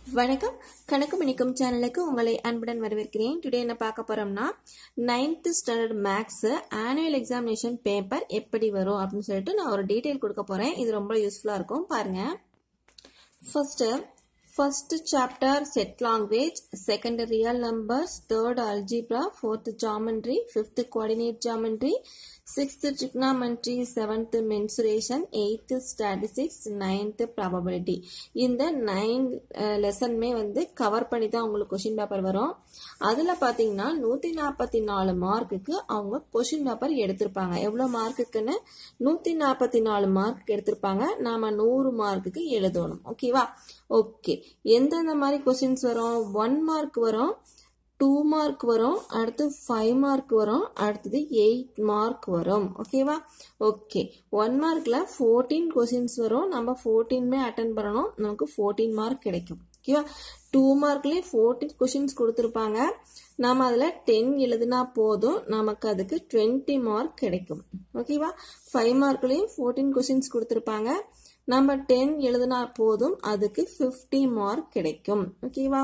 வணக்கம் கணக்கு மணிக்கம் சேனலுக்கு உங்களை அன்புடன் வரவேற்கிறேன் டுடே என்ன பார்க்க போறோம்னா ninth standard maths annual examination paper எப்படி வரும் அப்படின்னு சொல்லிட்டு நான் ஒரு டீட்டெயில் கொடுக்க போறேன் இது ரொம்ப யூஸ்ஃபுல்லா இருக்கும் பாருங்க first first chapter set language second real numbers third algebra fourth geometry fifth coordinate geometry sixth trigonometry seventh mensuration eighth statistics ninth probability இந்த நைன் லெசனுமே வந்து கவர் பண்ணி தான் உங்களுக்கு கொஷின் பேப்பர் வரும் அதில் பார்த்தீங்கன்னா நூற்றி நாற்பத்தி நாலு மார்க்குக்கு அவங்க கொஷின் பேப்பர் எடுத்திருப்பாங்க எவ்வளோ மார்க்குக்குன்னு நூற்றி நாற்பத்தி நாலு மார்க் எடுத்திருப்பாங்க நாம் நூறு மார்க்குக்கு எழுதணும் ஓகேவா ஓகே எந்தெந்த மாதிரி கொஸ்டின்ஸ் வரும் ஒன் மார்க் வரும் டூ மார்க் வரும் அடுத்து ஃபைவ் மார்க் வரும் அடுத்தது எயிட் மார்க் வரும் ஓகேவா ஓகே ஒன் மார்க்கில் ஃபோர்டீன் கொஸ்டின்ஸ் வரும் நம்ம ஃபோர்டீனுமே அட்டன் பண்ணணும் நமக்கு ஃபோர்டீன் மார்க் கிடைக்கும் ஓகேவா டூ மார்க்லேயே ஃபோர்டீன் கொஷின்ஸ் கொடுத்துருப்பாங்க நாம் அதில் டென் எழுதுனா போதும் நமக்கு அதுக்கு டுவெண்ட்டி மார்க் கிடைக்கும் ஓகேவா ஃபைவ் மார்க்லேயும் ஃபோர்டீன் கொஷின்ஸ் கொடுத்துருப்பாங்க நம்ம டென் எழுதுனா போதும் அதுக்கு ஃபிஃப்டி மார்க் கிடைக்கும் ஓகேவா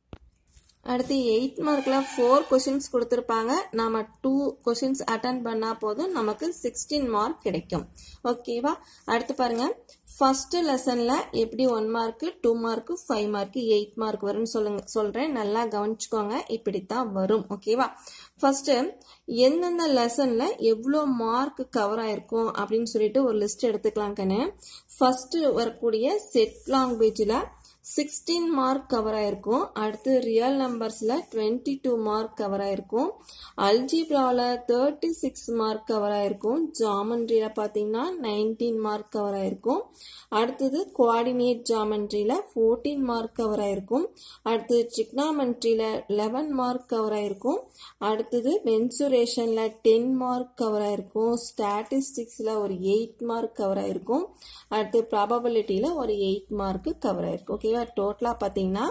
அடுத்து எயிட் மார்க்கில் ஃபோர் கொஷின்ஸ் கொடுத்துருப்பாங்க நம்ம டூ கொஷின்ஸ் அட்டன் பண்ணால் போதும் நமக்கு சிக்ஸ்டீன் மார்க் கிடைக்கும் ஓகேவா அடுத்து பாருங்க ஃபர்ஸ்ட் லெசனில் எப்படி one mark two mark five mark eight mark வரும்னு சொல்லுங்க சொல்கிறேன் நல்லா கவனிச்சுக்கோங்க இப்படித்தான் வரும் ஓகேவா ஃபர்ஸ்ட் எந்தெந்த லெசனில் எவ்வளோ மார்க் கவர் ஆயிருக்கும் அப்படின்னு சொல்லிட்டு ஒரு லிஸ்ட் எடுத்துக்கலாம் கண்ணு ஃபர்ஸ்ட் வரக்கூடிய செட் லாங்குவேஜில் சிக்ஸ்டீன் மார்க் கவர் ஆயிருக்கும் அடுத்து ரியல் நம்பர்ஸில் டுவெண்ட்டி டூ மார்க் கவர் ஆயிருக்கும் அல்ஜிப்ராவில் தேர்ட்டி சிக்ஸ் மார்க் கவர் ஆயிருக்கும் ஜாமெண்ட்ரியில் பார்த்தீங்கன்னா நைன்டீன் மார்க் கவர் ஆயிருக்கும் அடுத்தது குவாடினேட் ஜாமெண்ட்ரியில் ஃபோர்டீன் மார்க் கவர் ஆயிருக்கும் அடுத்து ட்ரிக்னாமெண்ட்ரியில் லெவன் மார்க் கவர் ஆயிருக்கும் அடுத்தது மென்சுரேஷனில் டென் மார்க் கவர் ஆயிருக்கும் ஸ்டாட்டிஸ்டிக்ஸில் ஒரு எயிட் மார்க் கவர் ஆயிருக்கும் அடுத்து ப்ராபபிலிட்டியில் ஒரு எயிட் மார்க் கவர் ஆயிருக்கும் ஓகேவா டோட்டலாக பார்த்தீங்கன்னா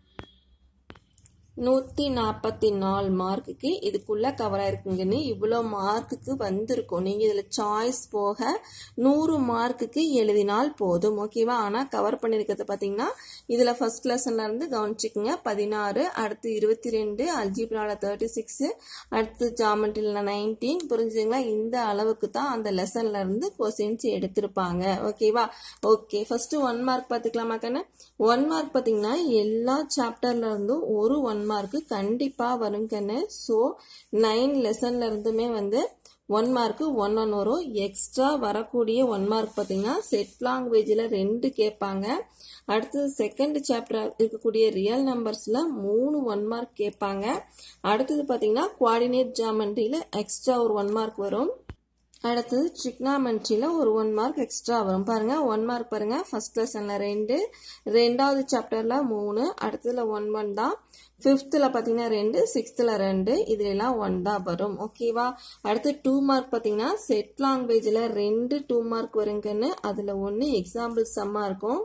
நூற்றி நாற்பத்தி நாலு மார்க்குக்கு இதுக்குள்ளே கவர் ஆயிருக்குங்கன்னு இவ்வளோ மார்க்குக்கு வந்திருக்கும் நீங்கள் இதில் சாய்ஸ் போக நூறு மார்க்குக்கு எழுதினால் போதும் ஓகேவா ஆனால் கவர் பண்ணியிருக்கிறது பார்த்தீங்கன்னா இதில் ஃபர்ஸ்ட் லெசன்ல இருந்து கவனிச்சுக்கோங்க பதினாறு அடுத்து இருபத்தி ரெண்டு அல்ஜிப்ராவில் தேர்ட்டி சிக்ஸு அடுத்து ஜாமெண்ட்ரியில் நைன்டீன் புரிஞ்சுங்களா இந்த அளவுக்கு தான் அந்த லெசன்ல இருந்து கொஸ்டின்ஸ் எடுத்திருப்பாங்க ஓகேவா ஓகே ஃபர்ஸ்ட் ஒன் மார்க் பார்த்துக்கலாமா கண்ணு ஒன் மார்க் பார்த்தீங்கன்னா எல்லா சாப்டர்ல இருந்தும் ஒரு ஒன் மார்க்கு கண்டிப்பாக வரும் கண்ணு ஸோ நைன் லெசன்ல இருந்துமே வந்து ஒன் மார்க்கு ஒன் ஒன் வரும் எக்ஸ்ட்ரா வரக்கூடிய ஒன் மார்க் பார்த்தீங்கன்னா செட் லாங்குவேஜில் ரெண்டு கேட்பாங்க அடுத்தது செகண்ட் சாப்டர் இருக்கக்கூடிய ரியல் நம்பர்ஸில் மூணு ஒன் மார்க் கேட்பாங்க அடுத்தது பார்த்தீங்கன்னா குவாடினேட் ஜாமெண்ட்ரியில் எக்ஸ்ட்ரா ஒரு ஒன் மார்க் வரும் அடுத்தது ட்ரிக்னாமெண்ட்ரியில் ஒரு ஒன் மார்க் எக்ஸ்ட்ரா வரும் பாருங்க ஒன் மார்க் பாருங்க ஃபர்ஸ்ட் லெசனில் ரெண்டு ரெண்டாவது சாப்டரில் மூணு அடுத்ததுல ஒன் ஒன் தான் ஃபிஃப்த்தில் பார்த்தீங்கன்னா ரெண்டு சிக்ஸ்த்தில் ரெண்டு இதுலலாம் ஒன் தான் வரும் ஓகேவா அடுத்து டூ மார்க் பார்த்தீங்கன்னா செட் லாங்குவேஜில் ரெண்டு டூ மார்க் வருங்கன்னு அதில் ஒன்று எக்ஸாம்பிள் சம்மாக இருக்கும்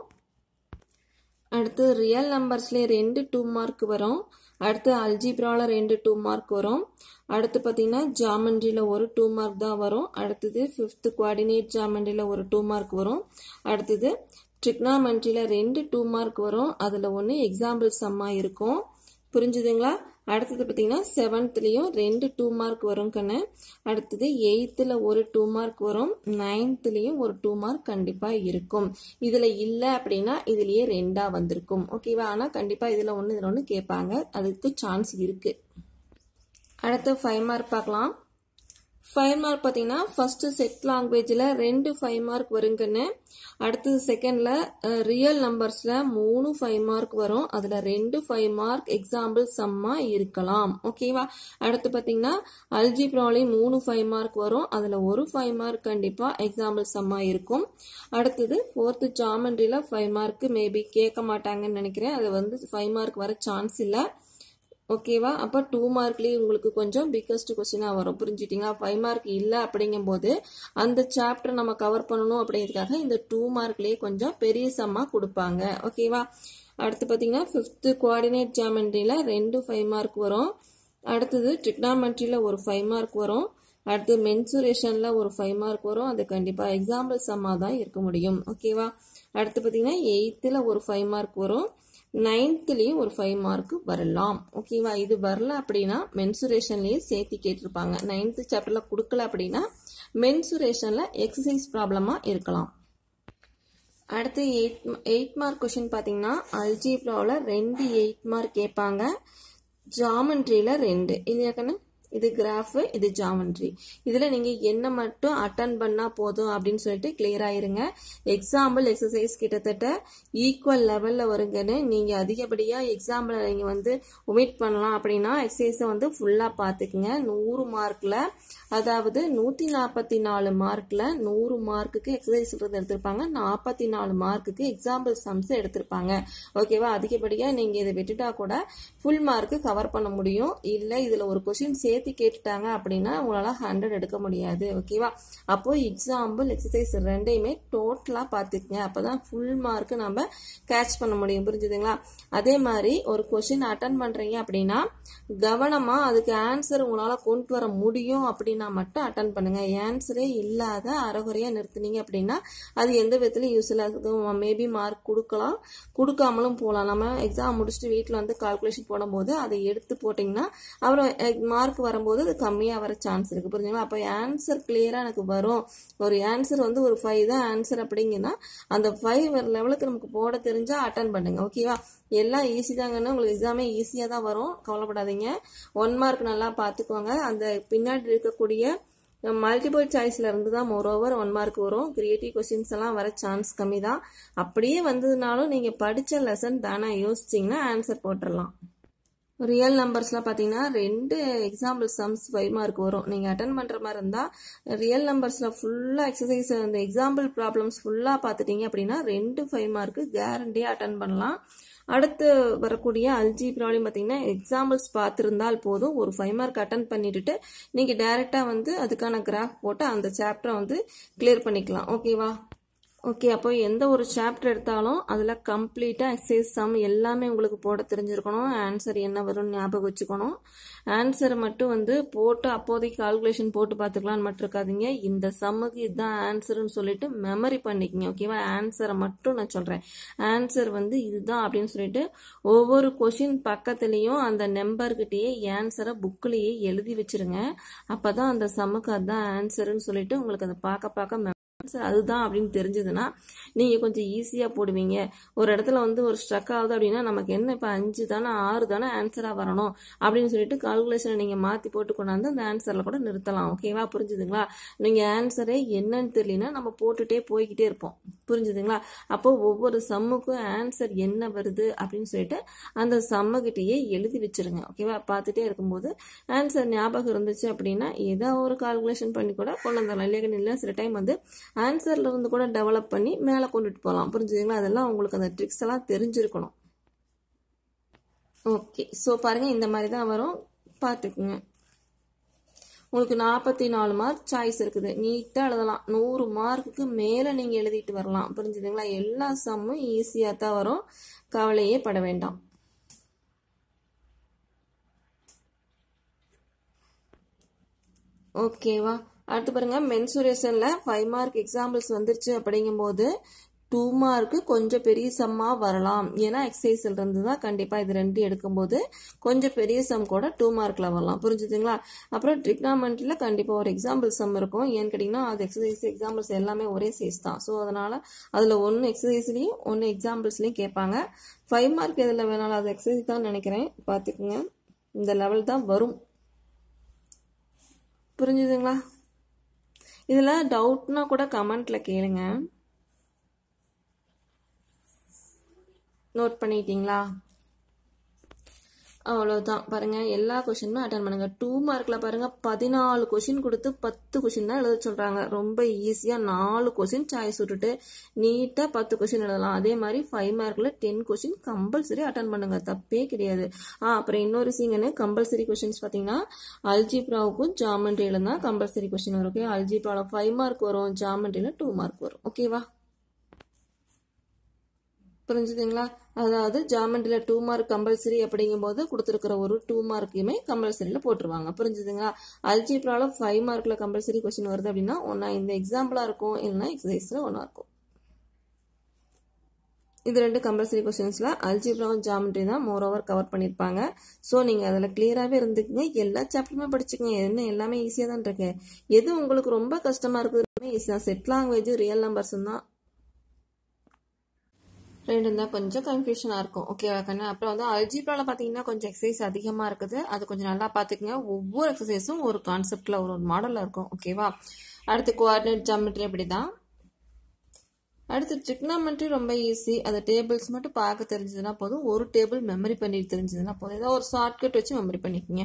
அடுத்து ரியல் நம்பர்ஸ்லேயே ரெண்டு டூ மார்க் வரும் அடுத்து அல்ஜிப்ராவில் ரெண்டு டூ மார்க் வரும் அடுத்து பார்த்தீங்கன்னா ஜாமெண்ட்ரியில் ஒரு டூ மார்க் தான் வரும் அடுத்தது ஃபிஃப்த்து குவாடினேட் ஜாமெண்ட்ரியில் ஒரு டூ மார்க் வரும் அடுத்தது ட்ரிக்னாமெண்ட்ரியில் ரெண்டு டூ மார்க் வரும் அதில் ஒன்று எக்ஸாம்பிள் சம்மாக இருக்கும் புரிஞ்சுதுங்களா அடுத்தது பார்த்தீங்கன்னா செவன்த்லேயும் ரெண்டு டூ மார்க் வரும் கண்ணு அடுத்தது எயித்தில் ஒரு டூ மார்க் வரும் நைன்த்லேயும் ஒரு டூ மார்க் கண்டிப்பாக இருக்கும் இதில் இல்லை அப்படின்னா இதுலேயே ரெண்டாக வந்திருக்கும் ஓகேவா ஆனால் கண்டிப்பாக இதில் ஒன்று இதில் ஒன்று கேட்பாங்க அதுக்கு சான்ஸ் இருக்குது அடுத்து ஃபைவ் மார்க் பார்க்கலாம் ஃபைவ் மார்க் பார்த்தீங்கன்னா ஃபர்ஸ்ட் செட் லாங்குவேஜில் ரெண்டு ஃபைவ் மார்க் வருங்கன்னு அடுத்தது செகண்டில் ரியல் நம்பர்ஸில் மூணு ஃபைவ் மார்க் வரும் அதில் ரெண்டு ஃபைவ் மார்க் எக்ஸாம்பிள் சம்மாக இருக்கலாம் ஓகேவா அடுத்து பார்த்தீங்கன்னா அல்ஜிப்ராலையும் மூணு ஃபைவ் மார்க் வரும் அதில் ஒரு ஃபைவ் மார்க் கண்டிப்பாக எக்ஸாம்பிள் சம்மாக இருக்கும் அடுத்தது ஃபோர்த்து ஜாமெண்ட்ரியில் ஃபைவ் மார்க்கு மேபி கேட்க மாட்டாங்கன்னு நினைக்கிறேன் அது வந்து ஃபைவ் மார்க் வர சான்ஸ் இல்லை ஓகேவா அப்போ டூ மார்க்லேயே உங்களுக்கு கொஞ்சம் பிக்கஸ்ட் கொஸ்டினாக வரும் புரிஞ்சுட்டிங்களா ஃபைவ் மார்க் இல்லை அப்படிங்கும்போது அந்த சாப்டர் நம்ம கவர் பண்ணணும் அப்படிங்கிறதுக்காக இந்த டூ மார்க்லேயே கொஞ்சம் பெரிய சம்மாக கொடுப்பாங்க ஓகேவா அடுத்து பார்த்தீங்கன்னா ஃபிஃப்த்து குவாடினேட் ஜாமெண்ட்ரியில் ரெண்டு ஃபைவ் மார்க் வரும் அடுத்தது ட்ரிக்னாமெண்ட்ரியில் ஒரு ஃபைவ் மார்க் வரும் அடுத்து மென்சுரேஷனில் ஒரு ஃபைவ் மார்க் வரும் அது கண்டிப்பாக எக்ஸாம்பிள் சம்மாக தான் இருக்க முடியும் ஓகேவா அடுத்து பார்த்தீங்கன்னா எயித்தில் ஒரு ஃபைவ் மார்க் வரும் நைன்த்துலேயும் ஒரு ஃபைவ் மார்க் வரலாம் ஓகேவா இது வரல அப்படின்னா மென்சுரேஷன்லேயே சேர்த்து கேட்டிருப்பாங்க நைன்த்து சாப்டரில் கொடுக்கல அப்படின்னா மென்சுரேஷனில் எக்ஸசைஸ் ப்ராப்ளமாக இருக்கலாம் அடுத்து எயிட் எயிட் மார்க் கொஷின் பார்த்தீங்கன்னா அல்ஜிப்ராவில் ரெண்டு எயிட் மார்க் கேட்பாங்க ஜாமெண்ட்ரியில் ரெண்டு இல்லையா கண்ணு இது கிராஃபு இது ஜாமெண்ட்ரி இதில் நீங்கள் என்ன மட்டும் அட்டன் பண்ணால் போதும் அப்படின்னு சொல்லிட்டு கிளியர் ஆயிருங்க எக்ஸாம்பிள் எக்ஸசைஸ் கிட்டத்தட்ட ஈக்குவல் லெவலில் வருங்கன்னு நீங்கள் அதிகப்படியாக எக்ஸாம்பிள் நீங்கள் வந்து ஒமிட் பண்ணலாம் அப்படின்னா எக்ஸசைஸை வந்து ஃபுல்லாக பார்த்துக்குங்க நூறு மார்க்கில் அதாவது நூற்றி நாற்பத்தி நாலு மார்க்கில் நூறு மார்க்குக்கு எக்ஸசைஸ் எடுத்திருப்பாங்க நாற்பத்தி நாலு மார்க்குக்கு எக்ஸாம்பிள் சம்ஸ் எடுத்திருப்பாங்க ஓகேவா அதிகப்படியாக நீங்கள் இதை விட்டுட்டா கூட ஃபுல் மார்க்கு கவர் பண்ண முடியும் இல்லை இதில் ஒரு கொஷின் சேர்த்து கேட்டுட்டாங்க அப்படின்னா உங்களால் ஹண்ட்ரட் எடுக்க முடியாது ஓகேவா அப்போ எக்ஸாம்பிள் எக்ஸசைஸ் ரெண்டையுமே டோட்டலாக பார்த்துக்குங்க அப்போ தான் ஃபுல் மார்க்கு நம்ம கேட்ச் பண்ண முடியும் புரிஞ்சுதுங்களா அதே மாதிரி ஒரு கொஷின் அட்டன் பண்ணுறீங்க அப்படின்னா கவனமாக அதுக்கு ஆன்சர் உங்களால் கொண்டு வர முடியும் அப்படின்னா மட்டும் அட்டன் பண்ணுங்க ஆன்சரே இல்லாத அறகுறையாக நிறுத்துனீங்க அப்படின்னா அது எந்த விதத்துலையும் யூஸ் இல்லாத மேபி மார்க் கொடுக்கலாம் கொடுக்காமலும் போகலாம் நம்ம எக்ஸாம் முடிச்சுட்டு வீட்டில் வந்து கால்குலேஷன் போடும்போது அதை எடுத்து போட்டிங்கன்னா அப்புறம் மார்க் வரும்போது அது கம்மியாக வர சான்ஸ் இருக்குது புரிஞ்சுங்களா அப்போ ஆன்சர் கிளியராக எனக்கு வரும் ஒரு ஆன்சர் வந்து ஒரு ஃபைவ் தான் ஆன்சர் அப்படிங்கன்னா அந்த ஃபைவ் லெவலுக்கு நமக்கு போட தெரிஞ்சால் அட்டன் பண்ணுங்க ஓகேவா எல்லாம் ஈஸி தாங்கன்னா உங்களுக்கு எக்ஸாமே ஈஸியாக தான் வரும் கவலைப்படாதீங்க ஒன் மார்க் நல்லா பார்த்துக்கோங்க அந்த பின்னாடி இருக்கக்கூடிய மல்டிபிள் சாய்ஸில் இருந்து தான் மோரோவர் ஒன் மார்க் வரும் கிரியேட்டிவ் கொஸ்டின்ஸ் எல்லாம் வர சான்ஸ் கம்மி தான் அப்படியே வந்ததுனாலும் நீங்கள் படித்த லெசன் தானே யோசிச்சிங்கன்னா ஆன்சர் போட்டுடலாம் ரியல் நம்பர்ஸ்லாம் பார்த்தீங்கன்னா ரெண்டு எக்ஸாம்பிள் சம்ஸ் ஃபைவ் மார்க் வரும் நீங்கள் அட்டன் பண்ணுற மாதிரி இருந்தால் ரியல் நம்பர்ஸில் ஃபுல்லாக எக்ஸசைஸ் அந்த எக்ஸாம்பிள் ப்ராப்ளம்ஸ் ஃபுல்லாக பார்த்துட்டீங்க அப்படின்னா ரெண்டு ஃபைவ் மார்க்கு கேரண்டியாக அட்டன் பண்ணலாம் அடுத்து வரக்கூடிய அல்ஜிப்ராலையும் பார்த்தீங்கன்னா எக்ஸாம்பிள்ஸ் பார்த்துருந்தால் போதும் ஒரு ஃபைவ் மார்க் அட்டன் பண்ணிட்டு நீங்கள் டைரெக்டாக வந்து அதுக்கான கிராஃப் போட்டு அந்த சாப்டரை வந்து கிளியர் பண்ணிக்கலாம் ஓகேவா ஓகே அப்போ எந்த ஒரு சாப்டர் எடுத்தாலும் அதில் கம்ப்ளீட்டாக எக்ஸசைஸ் சம் எல்லாமே உங்களுக்கு போட தெரிஞ்சிருக்கணும் ஆன்சர் என்ன வரும்னு ஞாபகம் வச்சுக்கணும் ஆன்சரை மட்டும் வந்து போட்டு அப்போதைக்கு கால்குலேஷன் போட்டு பார்த்துக்கலான்னு மட்டும் இருக்காதீங்க இந்த சம்முக்கு இதுதான் ஆன்சர்னு சொல்லிட்டு மெமரி பண்ணிக்கங்க ஓகேவா ஆன்சரை மட்டும் நான் சொல்கிறேன் ஆன்சர் வந்து இதுதான் அப்படின்னு சொல்லிட்டு ஒவ்வொரு கொஷின் பக்கத்துலேயும் அந்த நம்பர்கிட்டயே ஆன்சரை புக்லேயே எழுதி வச்சிருங்க அப்போ தான் அந்த சம்முக்கு அதுதான் ஆன்சர்னு சொல்லிட்டு உங்களுக்கு அதை பார்க்க பார்க்க ஆன்சர் அதுதான் அப்படின்னு தெரிஞ்சதுன்னா நீங்கள் கொஞ்சம் ஈஸியாக போடுவீங்க ஒரு இடத்துல வந்து ஒரு ஸ்ட்ரக் ஆகுது அப்படின்னா நமக்கு என்ன இப்போ அஞ்சு தானே ஆறு தானே ஆன்சராக வரணும் அப்படின்னு சொல்லிட்டு கால்குலேஷனை நீங்கள் மாற்றி போட்டு கொண்டாந்து அந்த ஆன்சரில் கூட நிறுத்தலாம் ஓகேவா புரிஞ்சுதுங்களா நீங்கள் ஆன்சரே என்னன்னு தெரியலனா நம்ம போட்டுகிட்டே போய்கிட்டே இருப்போம் புரிஞ்சுதுங்களா அப்போ ஒவ்வொரு சம்முக்கும் ஆன்சர் என்ன வருது அப்படின்னு சொல்லிட்டு அந்த சம்மகிட்டேயே எழுதி வச்சிருங்க ஓகேவா பார்த்துட்டே இருக்கும்போது ஆன்சர் ஞாபகம் இருந்துச்சு அப்படின்னா ஏதோ ஒரு கால்குலேஷன் பண்ணி கூட கொண்டு வந்துடலாம் இல்லையா இல்லை சில டைம் வந்து ஆன்சர்ல இருந்து கூட டெவலப் பண்ணி மேலே கொண்டுட்டு போகலாம் புரிஞ்சுதுங்களா அதெல்லாம் உங்களுக்கு அந்த ட்ரிக்ஸ் எல்லாம் தெரிஞ்சிருக்கணும் ஓகே ஸோ பாருங்க இந்த மாதிரி தான் வரும் பார்த்துக்குங்க உங்களுக்கு நாற்பத்தி நாலு மார்க் சாய்ஸ் இருக்குது நீட்டாக எழுதலாம் நூறு மார்க்குக்கு மேலே நீங்கள் எழுதிட்டு வரலாம் புரிஞ்சுதுங்களா எல்லா சம்மும் ஈஸியாக தான் வரும் கவலையே பட வேண்டாம் ஓகேவா அடுத்து பாருங்க மென்சுரேஷனில் ஃபைவ் மார்க் எக்ஸாம்பிள்ஸ் வந்துருச்சு அப்படிங்கும்போது டூ மார்க்கு கொஞ்சம் பெரிய சம்மாக வரலாம் ஏன்னா எக்ஸசைஸில் இருந்து தான் கண்டிப்பாக இது ரெண்டு எடுக்கும்போது கொஞ்சம் பெரிய சம் கூட டூ மார்க்கில் வரலாம் புரிஞ்சுதுங்களா அப்புறம் ட்ரிக்னாமெண்ட்டில் கண்டிப்பாக ஒரு எக்ஸாம்பிள் சம் இருக்கும் ஏன்னு கேட்டிங்கன்னா அது எக்ஸசைஸ் எக்ஸாம்பிள்ஸ் எல்லாமே ஒரே சைஸ் தான் ஸோ அதனால் அதில் ஒன்று எக்ஸசைஸ்லேயும் ஒன்று எக்ஸாம்பிள்ஸ்லையும் கேட்பாங்க ஃபைவ் மார்க் எதில் வேணாலும் அது எக்ஸசைஸ் தான் நினைக்கிறேன் பார்த்துக்குங்க இந்த லெவல் தான் வரும் புரிஞ்சுதுங்களா இதில் டவுட்னா கூட கமெண்ட்டில் கேளுங்க நோட் பண்ணிட்டீங்களா அவ்வளோதான் பாருங்க எல்லா கொஷினுமே அட்டன் பண்ணுங்க டூ மார்க்ல பாருங்க பதினாலு கொஷின் கொடுத்து பத்து கொஷின் தான் எழுத சொல்றாங்க ரொம்ப ஈஸியா நாலு கொஷின் சாய்ஸ் விட்டுட்டு நீட்டா பத்து கொஷின் எழுதலாம் அதே மாதிரி ஃபைவ் மார்க்ல டென் கொஷின் கம்பல்சரி அட்டன் பண்ணுங்க தப்பே கிடையாது ஆ அப்புறம் இன்னொரு சீங்கன்னு கம்பல்சரி கொஷின்ஸ் பார்த்தீங்கன்னா அல்ஜிப்ராவுக்கும் ஜாமெண்ட்ரியில தான் கம்பல்சரி கொஷின் வரும் ஓகே அல்ஜிப்ராவில் ஃபைவ் மார்க் வரும் ஜாமெண்ட்ரியில் டூ மார்க் வரும் ஓகேவா புரிஞ்சுதுங்களா அதாவது ஜாமெண்ட்ரியில் டூ மார்க் கம்பல்சரி அப்படிங்கும்போது கொடுத்துருக்கிற ஒரு டூ மார்க்கையுமே கம்பல்சரியில் போட்டுருவாங்க புரிஞ்சுதுங்களா அல்ஜிப்ராவில் ஃபைவ் மார்க்கில் கம்பல்சரி கொஸ்டின் வருது அப்படின்னா ஒன்றா இந்த எக்ஸாம்பிளாக இருக்கும் இல்லைன்னா எக்ஸசைஸில் ஒன்றா இருக்கும் இது ரெண்டு கம்பல்சரி கொஸ்டின்ஸில் அல்ஜிப்ராவும் ஜாமெட்ரி தான் மோர் ஓவர் கவர் பண்ணியிருப்பாங்க ஸோ நீங்கள் அதில் கிளியராகவே இருந்துக்குங்க எல்லா சாப்டருமே படிச்சுக்கங்க என்ன எல்லாமே ஈஸியாக தான் இருக்கு எது உங்களுக்கு ரொம்ப கஷ்டமாக இருக்குது ஈஸி தான் செட் லாங்குவேஜ் ரியல் நம்பர்ஸ் தான் ரெண்டும் தான் கொஞ்சம் கன்ஃபியூஷனாக இருக்கும் ஓகேவா கண்ணு அப்புறம் வந்து அல்ஜிப்ராவில் பார்த்தீங்கன்னா கொஞ்சம் எக்ஸசைஸ் அதிகமாக இருக்குது அது கொஞ்சம் நல்லா பார்த்துக்குங்க ஒவ்வொரு எக்ஸசைஸும் ஒரு கான்செப்டில் ஒரு ஒரு மாடலில் இருக்கும் ஓகேவா அடுத்து கோஆர்டினேட் ஜாமெட்ரி அப்படி தான் அடுத்து ட்ரிக்னாமெண்ட்ரி ரொம்ப ஈஸி அந்த டேபிள்ஸ் மட்டும் பார்க்க தெரிஞ்சதுன்னா போதும் ஒரு டேபிள் மெமரி பண்ணி தெரிஞ்சதுன்னா போதும் ஏதோ ஒரு ஷார்ட்கட் வச்சு மெமரி பண்ணிக்கோங்க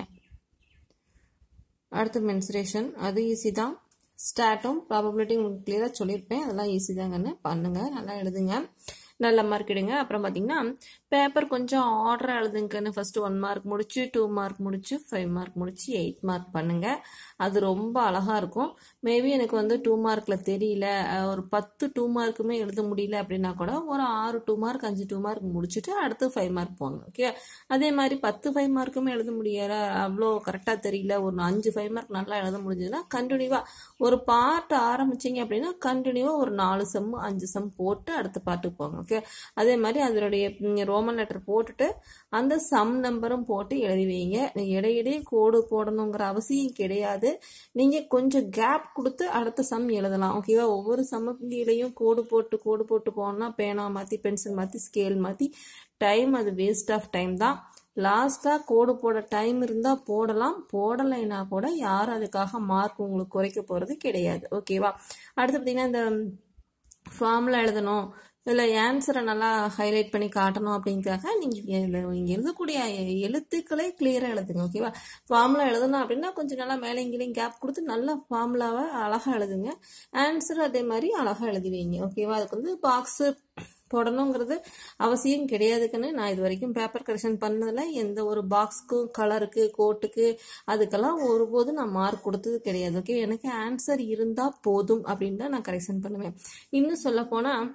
அடுத்து மென்சுரேஷன் அது ஈஸி தான் ஸ்டாட்டும் ப்ராபபிலிட்டி உங்களுக்கு கிளியராக சொல்லியிருப்பேன் அதெல்லாம் ஈஸி தாங்கன்னு பண்ணுங்கள் நல்லா எழுதுங்க நல்ல மார்க் எடுங்க அப்புறம் பார்த்தீங்கன்னா பேப்பர் கொஞ்சம் ஆர்டராக எழுதுங்கன்னு ஃபஸ்ட்டு ஒன் மார்க் முடிச்சு டூ மார்க் முடிச்சு ஃபைவ் மார்க் முடிச்சு எயிட் மார்க் பண்ணுங்க அது ரொம்ப அழகாக இருக்கும் மேபி எனக்கு வந்து டூ மார்க்கில் தெரியல ஒரு பத்து டூ மார்க்குமே எழுத முடியல அப்படின்னா கூட ஒரு ஆறு டூ மார்க் அஞ்சு டூ மார்க் முடிச்சுட்டு அடுத்து ஃபைவ் மார்க் போங்க ஓகே அதே மாதிரி பத்து ஃபைவ் மார்க்குமே எழுத முடியல அவ்வளோ கரெக்டாக தெரியல ஒரு அஞ்சு ஃபைவ் மார்க் நல்லா எழுத முடிஞ்சதுன்னா கண்டினியூவாக ஒரு பார்ட் ஆரம்பிச்சிங்க அப்படின்னா கண்டினியூவாக ஒரு நாலு செம் அஞ்சு செம் போட்டு அடுத்த பாட்டுக்கு போங்க ஓகே அதே மாதிரி அதனுடைய ரோமன் லெட்டர் போட்டுட்டு அந்த சம் நம்பரும் போட்டு எழுதி வைங்க இடையிடையே கோடு போடணுங்கிற அவசியம் கிடையாது நீங்கள் கொஞ்சம் கேப் கொடுத்து அடுத்த சம் எழுதலாம் ஓகேவா ஒவ்வொரு சமக்கிலையும் கோடு போட்டு கோடு போட்டு போனால் பேனா மாற்றி பென்சில் மாற்றி ஸ்கேல் மாற்றி டைம் அது வேஸ்ட் ஆஃப் டைம் தான் லாஸ்ட்டாக கோடு போட டைம் இருந்தால் போடலாம் போடலைன்னா கூட யாரும் அதுக்காக மார்க் உங்களுக்கு குறைக்க போகிறது கிடையாது ஓகேவா அடுத்து பார்த்தீங்கன்னா இந்த ஃபார்முலா எழுதணும் இதில் ஆன்சரை நல்லா ஹைலைட் பண்ணி காட்டணும் அப்படிங்கிறக்காக நீங்கள் நீங்கள் எழுதக்கூடிய எழுத்துக்களே கிளியராக எழுதுங்க ஓகேவா ஃபார்முலா எழுதணும் அப்படின்னா கொஞ்சம் நல்லா மேலே இங்கேயும் கேப் கொடுத்து நல்லா ஃபார்முலாவை அழகாக எழுதுங்க ஆன்சர் அதே மாதிரி அழகாக எழுதி வைங்க ஓகேவா அதுக்கு வந்து பாக்ஸு போடணுங்கிறது அவசியம் கிடையாதுக்குன்னு நான் இது வரைக்கும் பேப்பர் கரெக்ஷன் பண்ணதில் எந்த ஒரு பாக்ஸ்க்கும் கலருக்கு கோட்டுக்கு அதுக்கெல்லாம் ஒருபோதும் நான் மார்க் கொடுத்தது கிடையாது ஓகே எனக்கு ஆன்சர் இருந்தால் போதும் அப்படின்னு தான் நான் கரெக்ஷன் பண்ணுவேன் இன்னும் சொல்ல போனால்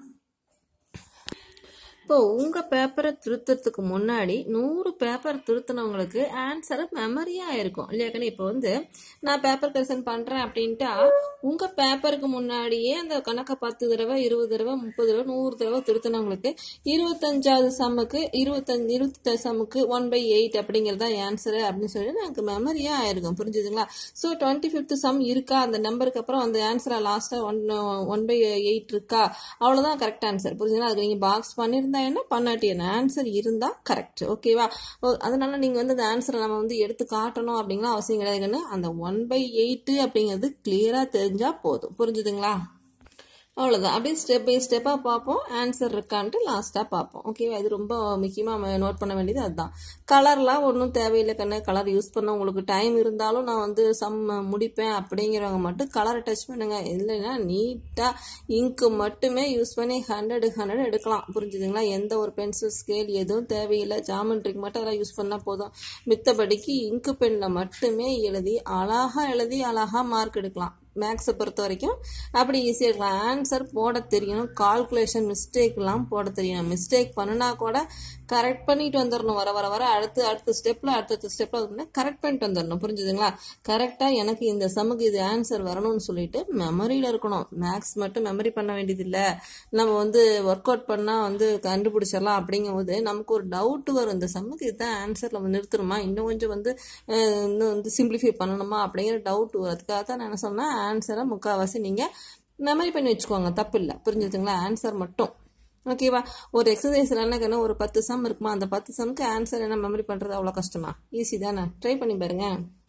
இப்போ உங்கள் பேப்பரை திருத்துறதுக்கு முன்னாடி நூறு பேப்பர் திருத்தினவங்களுக்கு ஆன்சர் மெமரியாக இருக்கும் இல்லையாக்கன்னு இப்போ வந்து நான் பேப்பர் கரெக்ஷன் பண்ணுறேன் அப்படின்ட்டா உங்கள் பேப்பருக்கு முன்னாடியே அந்த கணக்கை பத்து தடவை இருபது தடவை முப்பது தடவை நூறு தடவை திருத்தினவங்களுக்கு இருபத்தஞ்சாவது சம்முக்கு இருபத்தஞ்சு இருபத்தி சம்முக்கு ஒன் பை எயிட் அப்படிங்கிறது தான் ஆன்சரு அப்படின்னு சொல்லி எனக்கு மெமரியாக ஆயிருக்கும் புரிஞ்சுதுங்களா ஸோ டுவெண்ட்டி ஃபிஃப்த் சம் இருக்கா அந்த நம்பருக்கு அப்புறம் அந்த ஆன்சராக லாஸ்ட்டாக ஒன் ஒன் பை எயிட் இருக்கா அவ்வளோதான் கரெக்ட் ஆன்சர் புரிஞ்சுங்களா அதுக்கு நீங்கள் பாக்ஸ் பண்ணியிருந்தா என்ன பண்ணாட்டி என்ன ஆன்சர் இருந்தால் கரெக்ட் ஓகேவா அதனால நீங்கள் வந்து அந்த ஆன்சரை நம்ம வந்து எடுத்து காட்டணும் அப்படிங்கிற அவசியம் கிடையாதுன்னு அந்த ஒன் பை எயிட்டு அப்படிங்கிறது கிளியராக தெரிஞ்சால் போதும் புரிஞ்சுதுங்களா அவ்வளோதான் அப்படியே ஸ்டெப் பை ஸ்டெப்பாக பார்ப்போம் ஆன்சர் இருக்கான்ட்டு லாஸ்ட்டாக பார்ப்போம் ஓகேவா இது ரொம்ப முக்கியமாக நோட் பண்ண வேண்டியது அதுதான் கலர்லாம் ஒன்றும் தேவையில்லை கண்ணு கலர் யூஸ் பண்ண உங்களுக்கு டைம் இருந்தாலும் நான் வந்து சம் முடிப்பேன் அப்படிங்கிறவங்க மட்டும் கலரை டச் பண்ணுங்க இல்லைன்னா நீட்டாக இங்கு மட்டுமே யூஸ் பண்ணி ஹண்ட்ரடு ஹண்ட்ரட் எடுக்கலாம் புரிஞ்சுதுங்களா எந்த ஒரு பென்சில் ஸ்கேல் எதுவும் தேவையில்லை ஜாமெண்ட்ரிக்கு மட்டும் அதெல்லாம் யூஸ் பண்ணால் போதும் மித்தபடிக்கு இங்கு பெண்ணில் மட்டுமே எழுதி அழகாக எழுதி அழகாக மார்க் எடுக்கலாம் மேக்ஸை பொறுத்த வரைக்கும் அப்படி ஈஸியாக இருக்கலாம் ஆன்சர் போட தெரியணும் கால்குலேஷன் மிஸ்டேக்லாம் போட தெரியணும் மிஸ்டேக் பண்ணினா கூட கரெக்ட் பண்ணிட்டு வந்துடணும் வர வர வர அடுத்து அடுத்த ஸ்டெப்பில் அடுத்தடுத்த ஸ்டெப்பில் கரெக்ட் பண்ணிட்டு வந்துடணும் புரிஞ்சுதுங்களா கரெக்டாக எனக்கு இந்த சமுக்கு இது ஆன்சர் வரணும்னு சொல்லிட்டு மெமரியில் இருக்கணும் மேக்ஸ் மட்டும் மெமரி பண்ண வேண்டியதில்லை நம்ம வந்து ஒர்க் அவுட் பண்ணால் வந்து கண்டுபிடிச்சிடலாம் அப்படிங்கும் போது நமக்கு ஒரு டவுட் வரும் இந்த சம்முக்கு இதுதான் ஆன்சர் நம்ம நிறுத்தணுமா இன்னும் கொஞ்சம் வந்து இன்னும் வந்து சிம்பிளிஃபை பண்ணணுமா அப்படிங்கிற டவுட் வரும் அதுக்காக தான் நான் என்ன சொன்னேன் ஆன்சரை முக்கால்வாசி நீங்கள் மெமரி பண்ணி வச்சுக்கோங்க தப்பு இல்லை புரிஞ்சுதுங்களா ஆன்சர் மட்டும் ஓகேவா ஒரு எக்ஸசைஸில் என்ன ஒரு பத்து சம் இருக்குமா அந்த பத்து சம்க்கு ஆன்சர் என்ன மெமரி பண்ணுறது அவ்வளோ கஷ்டமா ஈஸி தானே ட்ரை பண்ணி பாருங்க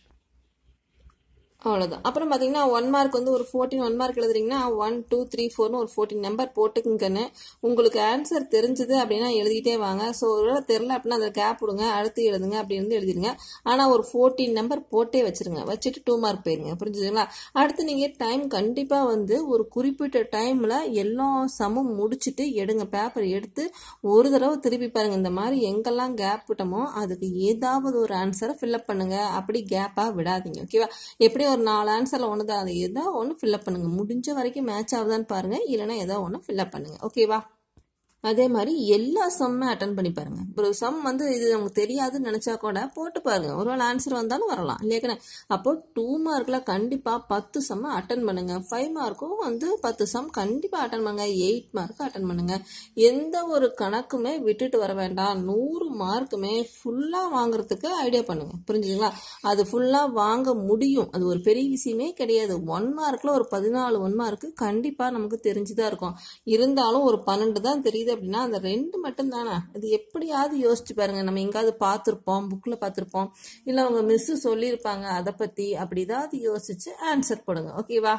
அவ்வளோதான் அப்புறம் பார்த்தீங்கன்னா ஒன் மார்க் வந்து ஒரு ஃபோர்டீன் ஒன் மார்க் எழுதுறீங்கன்னா ஒன் டூ த்ரீ ஃபோர்னு ஒரு ஃபோர்டீன் நம்பர் போட்டுக்குங்கன்னு உங்களுக்கு ஆன்சர் தெரிஞ்சுது அப்படின்னா எழுதிட்டே வாங்க ஸோ ஒருவேளை தெரில அப்படின்னா அந்த கேப் விடுங்க அடுத்து எழுதுங்க அப்படி இருந்து எழுதிருங்க ஆனால் ஒரு ஃபோர்டீன் நம்பர் போட்டே வச்சிருங்க வச்சுட்டு டூ மார்க் போயிருங்க புரிஞ்சுதுங்களா அடுத்து நீங்கள் டைம் கண்டிப்பாக வந்து ஒரு குறிப்பிட்ட டைமில் எல்லா சமும் முடிச்சுட்டு எடுங்க பேப்பர் எடுத்து ஒரு தடவை திருப்பி பாருங்க இந்த மாதிரி எங்கெல்லாம் கேப் விட்டோமோ அதுக்கு ஏதாவது ஒரு ஆன்சரை ஃபில்அப் பண்ணுங்க அப்படி கேப்பாக விடாதீங்க ஓகேவா எப்படி ஒரு நாலு ஆன்சரில் ஒன்று தான் அது ஏதோ ஒன்று ஃபில்அப் பண்ணுங்க முடிஞ்ச வரைக்கும் மேட்ச் ஆகுதான்னு பாருங்க இல்லைன்னா ஏதோ ஒன்று ஃபில்அப் பண்ணுங்க ஓகேவா அதே மாதிரி எல்லா சம்மே அட்டன் பண்ணி பாருங்க ஒரு சம் வந்து இது நமக்கு தெரியாதுன்னு நினைச்சா கூட போட்டு பாருங்க ஒருவேளை ஆன்சர் வந்தாலும் வரலாம் இல்லையா அப்போ டூ மார்க்ல கண்டிப்பா பத்து சம் அட்டன் பண்ணுங்க ஃபைவ் மார்க்கும் வந்து பத்து சம் கண்டிப்பா அட்டன் பண்ணுங்க எயிட் மார்க் அட்டன் பண்ணுங்க எந்த ஒரு கணக்குமே விட்டுட்டு வர வேண்டாம் நூறு மார்க்குமே ஃபுல்லா வாங்குறதுக்கு ஐடியா பண்ணுங்க புரிஞ்சுதுங்களா அது ஃபுல்லா வாங்க முடியும் அது ஒரு பெரிய விஷயமே கிடையாது ஒன் மார்க்ல ஒரு பதினாலு ஒன் மார்க்கு கண்டிப்பா நமக்கு தெரிஞ்சுதான் இருக்கும் இருந்தாலும் ஒரு பன்னெண்டு தான் தெரியுது அப்படின்னா அந்த ரெண்டு மட்டும் தானே அது எப்படியாவது யோசிச்சு பாருங்க நம்ம எங்காவது பார்த்துருப்போம் புக்கில் பார்த்துருப்போம் இல்லை அவங்க மிஸ்ஸு சொல்லியிருப்பாங்க அதை பற்றி அப்படி ஏதாவது யோசிச்சு ஆன்சர் போடுங்க ஓகேவா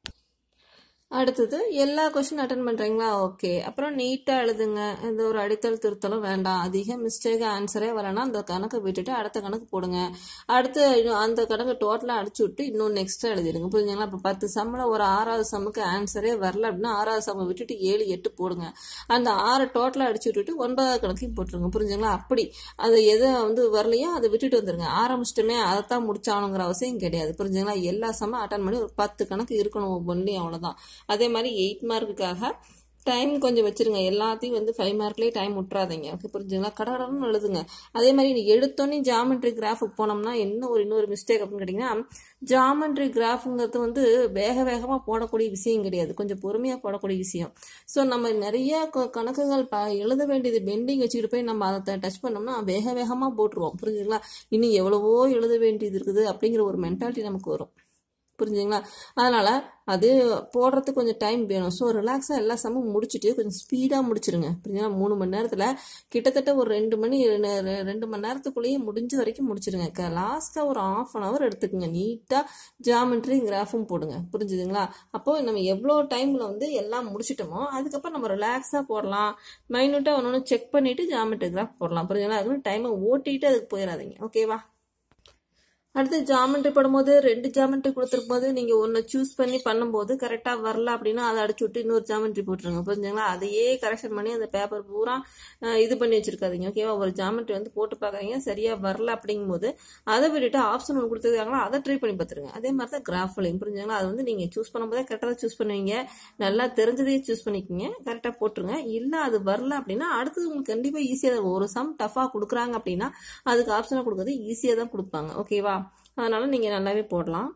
அடுத்தது எல்லா கொஷின் அட்டன் பண்ணுறீங்களா ஓகே அப்புறம் நீட்டாக எழுதுங்க இந்த ஒரு அடித்தல் திருத்தலும் வேண்டாம் அதிக மிஸ்டேக் ஆன்சரே வரலன்னா அந்த கணக்கை விட்டுட்டு அடுத்த கணக்கு போடுங்க அடுத்து இன்னும் அந்த கணக்கு டோட்டலாக அடிச்சு விட்டு இன்னும் நெக்ஸ்ட்டாக எழுதிடுங்க புரிஞ்சுங்களா இப்போ பத்து சம்மில் ஒரு ஆறாவது சம்முக்கு ஆன்சரே வரல அப்படின்னா ஆறாவது சம்மை விட்டுட்டு ஏழு எட்டு போடுங்க அந்த ஆறு டோட்டலாக அடிச்சு விட்டுட்டு ஒன்பதாவது கணக்கையும் போட்டுருங்க புரிஞ்சுங்களா அப்படி அது எதை வந்து வரலையோ அதை விட்டுட்டு வந்துருங்க ஆரம்பிச்சிட்டுமே அதைத்தான் முடிச்சானுங்கிற அவசியம் கிடையாது புரிஞ்சுங்களா எல்லா சம்மும் அட்டன் பண்ணி ஒரு பத்து கணக்கு இருக்கணும் ஒவ்வொன்றையும் அவ்வளோதான் அதே மாதிரி எயிட் மார்க்குக்காக டைம் கொஞ்சம் வச்சிருங்க எல்லாத்தையும் வந்து ஃபைவ் மார்க்லேயே டைம் விட்றாதீங்க ஓகே புரிஞ்சுங்களா கடகடன்னு எழுதுங்க அதே மாதிரி நீ எடுத்தோன்னே ஜாமெட்ரி கிராஃபுக்கு போனோம்னா என்ன ஒரு இன்னொரு மிஸ்டேக் அப்படின்னு கேட்டிங்கன்னா ஜாமெட்ரி கிராஃபுங்கிறது வந்து வேக வேகமாக போடக்கூடிய விஷயம் கிடையாது கொஞ்சம் பொறுமையாக போடக்கூடிய விஷயம் ஸோ நம்ம நிறைய க- கணக்குகள் ப எழுத வேண்டியது பெண்டிங் வச்சுக்கிட்டு போய் நம்ம அதை டச் பண்ணோம்னா வேக வேகமாக போட்டுருவோம் புரிஞ்சுங்களா இன்னும் எவ்வளவோ எழுத வேண்டியது இருக்குது அப்படிங்கிற ஒரு மென்டாலிட்டி நமக்கு வரும் புரிஞ்சுங்களா அதனால அது போடுறதுக்கு கொஞ்சம் டைம் வேணும் ஸோ ரிலாக்ஸாக எல்லா சமமும் முடிச்சுட்டு கொஞ்சம் ஸ்பீடாக முடிச்சிருங்க புரியுங்களா மூணு மணி நேரத்தில் கிட்டத்தட்ட ஒரு ரெண்டு மணி ரெண்டு ரெண்டு மணி நேரத்துக்குள்ளேயே முடிஞ்ச வரைக்கும் முடிச்சிருங்க லாஸ்ட்டாக ஒரு ஆஃப் அன் ஹவர் எடுத்துக்கோங்க நீட்டாக ஜாமெட்ரி கிராஃபும் போடுங்க புரிஞ்சுதுங்களா அப்போ நம்ம எவ்வளோ டைமில் வந்து எல்லாம் முடிச்சிட்டோமோ அதுக்கப்புறம் நம்ம ரிலாக்ஸாக போடலாம் மைனூட்டாக ஒன்று ஒன்று செக் பண்ணிவிட்டு ஜாமெட்ரி கிராஃப் போடலாம் புரிஞ்சுங்களா அதுக்கு டைமை ஓட்டிட்டு அதுக்கு போயிடாதீங்க ஓகேவா அடுத்து ஜாமெண்ட்ரி போடும்போது ரெண்டு ஜாமெண்ட்ரி கொடுத்துருக்கும் போது நீங்கள் ஒன்று சூஸ் பண்ணி பண்ணும்போது கரெக்டாக வரல அப்படின்னா அதை அடிச்சு விட்டு இன்னொரு ஜாமெண்ட்ரி போட்டுருங்க புரிஞ்சுங்களா அதையே கரெக்ஷன் பண்ணி அந்த பேப்பர் பூரா அஹ், இது பண்ணி வச்சிருக்காதீங்க ஓகேவா ஒரு ஜாமெண்ட்ரி வந்து போட்டு பார்க்குறீங்க சரியாக வரல அப்படிங்கும்போது அதை விட்டுட்டு ஆப்ஷன் ஒன்று கொடுத்துருக்காங்களா அதை ட்ரை பண்ணி பார்த்துருங்க அதே மாதிரி தான் கிராஃப்லையும் புரிஞ்சுங்களா அது வந்து நீங்கள் சூஸ் பண்ணும்போதே கரெக்டாக சூஸ் பண்ணுவீங்க நல்லா தெரிஞ்சதையே சூஸ் பண்ணிக்கோங்க கரெக்டாக போட்டுருங்க இல்லை அது வரல அப்படின்னா அடுத்தது உங்களுக்கு கண்டிப்பாக ஈஸியாக இருக்கும் ஒரு சம் டஃபாக கொடுக்குறாங்க அப்படின்னா அதுக்கு ஆப்ஷனாக கொடுக்குறது ஈஸியாக தான் கொடுப்பாங்க ஓகேவா அதனால நீங்கள் நல்லாவே போடலாம்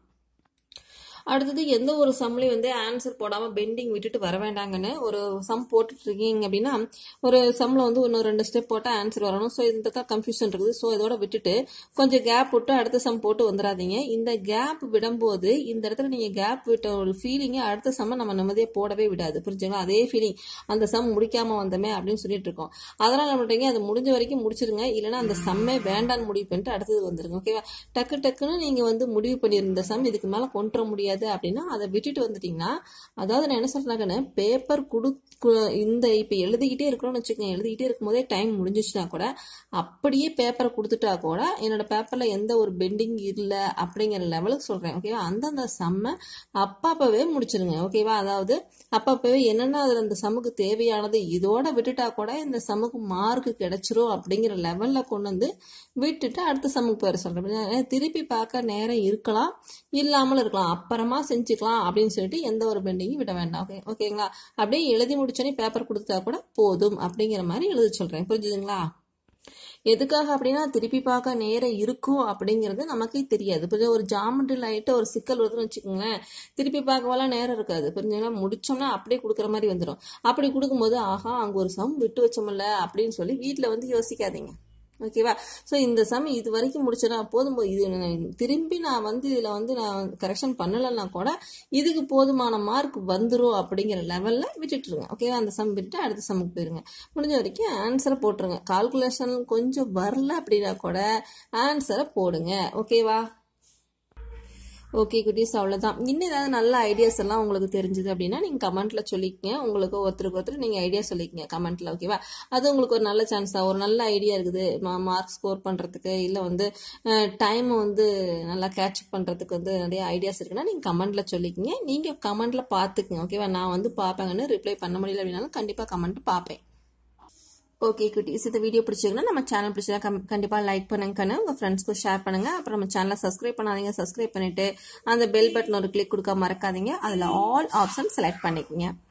அடுத்தது எந்த ஒரு சம்லையும் வந்து ஆன்சர் போடாமல் பெண்டிங் விட்டுட்டு வர வேண்டாங்கன்னு ஒரு சம் போட்டுட்டு இருக்கீங்க அப்படின்னா ஒரு சம்மில் வந்து இன்னும் ரெண்டு ஸ்டெப் போட்டால் ஆன்சர் வரணும் ஸோ இந்த தான் கன்ஃபியூஷன் இருக்குது ஸோ இதோட விட்டுட்டு கொஞ்சம் கேப் விட்டு அடுத்த சம் போட்டு வந்துடாதீங்க இந்த கேப் விடும்போது இந்த இடத்துல நீங்கள் கேப் விட்ட ஒரு ஃபீலிங்கை அடுத்த சம்மை நம்ம நிம்மதியாக போடவே விடாது புரிஞ்சுங்களா அதே ஃபீலிங் அந்த சம் முடிக்காமல் வந்தோமே அப்படின்னு சொல்லிட்டு இருக்கோம் அதனால் என்ன பண்ணுறீங்க அது முடிஞ்ச வரைக்கும் முடிச்சிருங்க இல்லைன்னா அந்த சம்மே வேண்டான்னு முடிவு பண்ணிட்டு அடுத்தது வந்துருங்க ஓகேவா டக்கு டக்குன்னு நீங்கள் வந்து முடிவு பண்ணியிருந்த சம் இதுக்கு மேலே கொண்டு வர முடியாது அப்படின்னா அதை விட்டுட்டு வந்துட்டீங்கன்னா அதாவது நான் என்ன சொல்றாங்கன்னு பேப்பர் குடு கு- இந்த இப்போ எழுதிக்கிட்டே இருக்கிறோம்னு வச்சுக்கோங்க எழுதிக்கிட்டே இருக்கும்போதே டைம் முடிஞ்சிச்சுன்னா கூட அப்படியே பேப்பரை கொடுத்துட்டா கூட என்னோட பேப்பரில் எந்த ஒரு பெண்டிங் இல்லை அப்படிங்கிற லெவலுக்கு சொல்கிறேன் ஓகேவா அந்தந்த செம்ம அப்பப்பவே முடிச்சிருங்க ஓகேவா அதாவது அப்பப்பவே என்னென்ன அதில் அந்த சமுக்கு தேவையானது இதோட விட்டுட்டா கூட இந்த சமுக்கு மார்க் கிடைச்சிரும் அப்படிங்கிற லெவலில் கொண்டு வந்து விட்டுட்டு அடுத்த சமுக்கு போயிட சொல்கிறேன் திருப்பி பார்க்க நேரம் இருக்கலாம் இல்லாமல் இருக்கலாம் அப்புறமா செஞ்சுக்கலாம் அப்படின்னு சொல்லிட்டு எந்த ஒரு பெண்டிங்கும் விட வேண்டாம் ஓகே ஓகேங்களா அப்படியே எழுதி முடிச்சோன்னே பேப்பர் கொடுத்தா கூட போதும் அப்படிங்கிற மாதிரி எழுத சொல்கிறேன் புரிஞ்சுதுங்களா எதுக்காக அப்படின்னா திருப்பி பார்க்க நேரம் இருக்கும் அப்படிங்கிறது நமக்கே தெரியாது புரிஞ்சு ஒரு ஜாமெண்ட்ரி லைட்டாக ஒரு சிக்கல் வருதுன்னு வச்சுக்கோங்களேன் திருப்பி பார்க்கவெல்லாம் நேரம் இருக்காது புரிஞ்சுங்களா முடிச்சோம்னா அப்படியே கொடுக்குற மாதிரி வந்துடும் அப்படி கொடுக்கும்போது ஆஹா அங்கே ஒரு சம் விட்டு வச்சோம்ல அப்படின்னு சொல்லி வீட்டில் வந்து யோசிக்காதீங்க ஓகேவா ஸோ இந்த சம் இது வரைக்கும் முடிச்சனா போதும் போ- இது நான் திரும்பி நான் வந்து இதில் வந்து நான் கரெக்ஷன் பண்ணலைன்னா கூட இதுக்கு போதுமான மார்க் வந்துரும் அப்படிங்கிற லெவலில் விட்டுட்டுருங்க ஓகேவா அந்த சம் விட்டுட்டு அடுத்த சம்முக்கு போயிருங்க முடிஞ்ச வரைக்கும் ஆன்சரை போட்டுருங்க கால்குலேஷன் கொஞ்சம் வரல அப்படின்னா கூட ஆன்சரை போடுங்க ஓகேவா ஓகே குட்டீஸ் அவ்வளோதான் இன்னும் ஏதாவது நல்ல ஐடியாஸ் எல்லாம் உங்களுக்கு தெரிஞ்சுது அப்படின்னா நீங்கள் கமெண்ட்டில் சொல்லிக்கங்க உங்களுக்கு ஒருத்தருக்கு ஒருத்தர் நீங்கள் ஐடியா சொல்லிக்கங்க கமெண்ட்டில் ஓகேவா அது உங்களுக்கு ஒரு நல்ல சான்ஸ் தான் ஒரு நல்ல ஐடியா இருக்குது மார்க் ஸ்கோர் பண்ணுறதுக்கு இல்லை வந்து டைம் வந்து நல்லா கேட்ச் பண்ணுறதுக்கு வந்து நிறைய ஐடியாஸ் இருக்குன்னா நீங்கள் கமெண்ட்டில் சொல்லிக்கங்க நீங்கள் கமெண்ட்டில் பார்த்துக்குங்க ஓகேவா நான் வந்து பார்ப்பேங்கன்னு ரிப்ளை பண்ண முடியல அப்படின்னாலும் கண்டிப்பாக கமெண்ட் பார்ப்பேன் ஓகே குட்டீஸ் இந்த வீடியோ பிடிச்சிருக்குன்னா நம்ம சேனல் பிடிச்சா கம் கண்டிப்பாக லைக் பண்ணுங்கன்னு உங்கள் ஃப்ரெண்ட்ஸ்க்கு ஷேர் பண்ணுங்கள் அப்புறம் நம்ம சேனலை சப்ஸ்கிரைப் பண்ணாதீங்க சப்ஸ்கிரைப் பண்ணிவிட்டு அந்த பெல் பட்டன் ஒரு கிளிக் கொடுக்க மறக்காதீங்க அதில் ஆல் ஆப்ஷன் செலக்ட் பண்ணிக்கோங்க